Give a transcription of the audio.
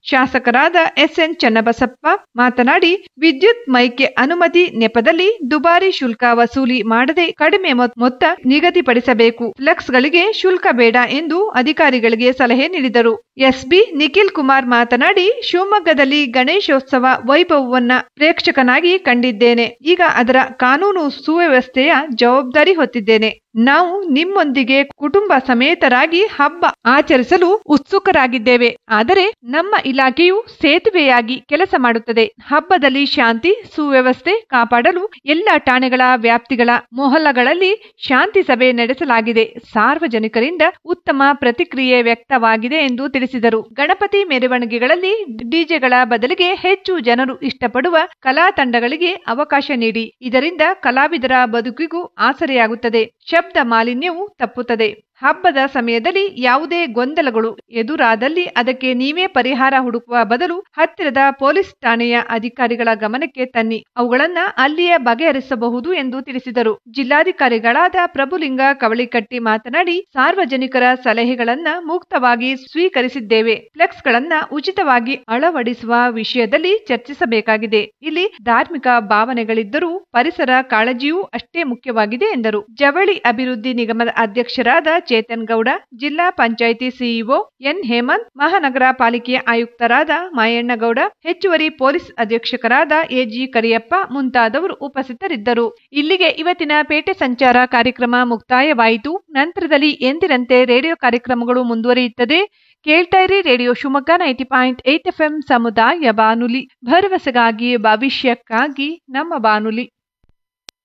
ಶಾಸಕರಾದ ಎಸ್ಎನ್ ಚನ್ನಬಸಪ್ಪ ಮಾತನಾಡಿ ವಿದ್ಯುತ್ ಮೈಕ್ಗೆ ಅನುಮತಿ ನೆಪದಲ್ಲಿ ದುಬಾರಿ ಶುಲ್ಕ ವಸೂಲಿ ಮಾಡದೆ ಕಡಿಮೆ ಮೊತ್- ಮೊತ್ತ ನಿಗದಿಪಡಿಸಬೇಕು ಫ್ಲೆಕ್ಸ್ಗಳಿಗೆ ಶುಲ್ಕ ಬೇಡ ಎಂದು ಅಧಿಕಾರಿಗಳಿಗೆ ಸಲಹೆ ನೀಡಿದರು ಎಸ್ಬಿ ನಿಖಿಲ್ ಕುಮಾರ್ ಮಾತನಾಡಿ ಶಿವಮೊಗ್ಗದಲ್ಲಿ ಗಣೇಶೋತ್ಸವ ವೈಭವವನ್ನ ಪ್ರೇಕ್ಷಕನಾಗಿ ಕಂಡಿದ್ದೇನೆ ಈಗ ಅದರ ಕಾನೂನು ಸುವ್ಯವಸ್ಥೆಯ ಜವಾಬ್ದಾರಿ ಹೊತ್ತಿದ್ದೇನೆ ನಾವು ನಿಮ್ಮೊಂದಿಗೆ ಕುಟುಂಬ ಸಮೇತರಾಗಿ ಹಬ್ಬ ಆಚರಿಸಲು ಉತ್ಸುಕರಾಗಿದ್ದೇವೆ ಆದರೆ ನಮ್ಮ ಇಲಾಖೆಯು ಸೇತುವೆಯಾಗಿ ಕೆಲಸ ಮಾಡುತ್ತದೆ ಹಬ್ಬದಲ್ಲಿ ಶಾಂತಿ ಸುವ್ಯವಸ್ಥೆ ಕಾಪಾಡಲು ಎಲ್ಲ ಠಾಣೆಗಳ ವ್ಯಾಪ್ತಿಗಳ ಮೊಹಲ್ಲಗಳಲ್ಲಿ ಶಾಂತಿ ಸಭೆ ನಡೆಸಲಾಗಿದೆ ಸಾರ್ವಜನಿಕರಿಂದ ಉತ್ತಮ ಪ್ರತಿಕ್ರಿಯೆ ವ್ಯಕ್ತವಾಗಿದೆ ಎಂದು ತಿಳಿಸಿದರು ಗಣಪತಿ ಮೆರವಣಿಗೆಗಳಲ್ಲಿ ಡಿಜೆಗಳ ಬದಲಿಗೆ ಹೆಚ್ಚು ಜನರು ಇಷ್ಟಪಡುವ ಕಲಾ ತಂಡಗಳಿಗೆ ಅವಕಾಶ ನೀಡಿ ಇದರಿಂದ ಕಲಾವಿದರ ಬದುಕಿಗೂ ಆಸರೆಯಾಗುತ್ತದೆ ಶಬ್ದ ಮಾಲಿನ್ಯವು ತಪ್ಪುತ್ತದೆ ಹಬ್ಬದ ಸಮಯದಲ್ಲಿ ಯಾವುದೇ ಗೊಂದಲಗಳು ಎದುರಾದಲ್ಲಿ ಅದಕ್ಕೆ ನೀವೇ ಪರಿಹಾರ ಹುಡುಕುವ ಬದಲು ಹತ್ತಿರದ ಪೊಲೀಸ್ ಠಾಣೆಯ ಅಧಿಕಾರಿಗಳ ಗಮನಕ್ಕೆ ತನ್ನಿ ಅವುಗಳನ್ನ ಅಲ್ಲಿಯೇ ಬಗೆಹರಿಸಬಹುದು ಎಂದು ತಿಳಿಸಿದರು ಜಿಲ್ಲಾಧಿಕಾರಿಗಳಾದ ಪ್ರಭುಲಿಂಗ ಕವಳಿಕಟ್ಟಿ ಮಾತನಾಡಿ ಸಾರ್ವಜನಿಕರ ಸಲಹೆಗಳನ್ನ ಮುಕ್ತವಾಗಿ ಸ್ವೀಕರಿಸಿದ್ದೇವೆ ಫ್ಲೆಕ್ಸ್ಗಳನ್ನ ಉಚಿತವಾಗಿ ಅಳವಡಿಸುವ ವಿಷಯದಲ್ಲಿ ಚರ್ಚಿಸಬೇಕಾಗಿದೆ ಇಲ್ಲಿ ಧಾರ್ಮಿಕ ಭಾವನೆಗಳಿದ್ದರೂ ಪರಿಸರ ಕಾಳಜಿಯೂ ಅಷ್ಟೇ ಮುಖ್ಯವಾಗಿದೆ ಎಂದರು ಜವಳಿ ಅಭಿವೃದ್ಧಿ ನಿಗಮದ ಅಧ್ಯಕ್ಷರಾದ ಚೇತನ್ ಗೌಡ ಜಿಲ್ಲಾ ಪಂಚಾಯಿತಿ ಸಿಇಒ ಎನ್ ಹೇಮಂತ್ ಮಹಾನಗರ ಪಾಲಿಕೆಯ ಆಯುಕ್ತರಾದ ಮಾಯಣ್ಣಗೌಡ ಹೆಚ್ಚುವರಿ ಪೊಲೀಸ್ ಅಧೀಕ್ಷಕರಾದ ಎಜಿ ಕರಿಯಪ್ಪ ಮುಂತಾದವರು ಉಪಸ್ಥಿತರಿದ್ದರು ಇಲ್ಲಿಗೆ ಇವತ್ತಿನ ಪೇಟೆ ಸಂಚಾರ ಕಾರ್ಯಕ್ರಮ ಮುಕ್ತಾಯವಾಯಿತು ನಂತರದಲ್ಲಿ ಎಂದಿನಂತೆ ರೇಡಿಯೋ ಕಾರ್ಯಕ್ರಮಗಳು ಮುಂದುವರಿಯುತ್ತದೆ ಕೇಳ್ತಾ ಇರಿ radio Shivamogga ninety point eight F ಸಮುದಾಯ ಬಾನುಲಿ ಭರವಸೆಗಾಗಿ ಭವಿಷ್ಯಕ್ಕಾಗಿ ನಮ್ಮ ಬಾನುಲಿ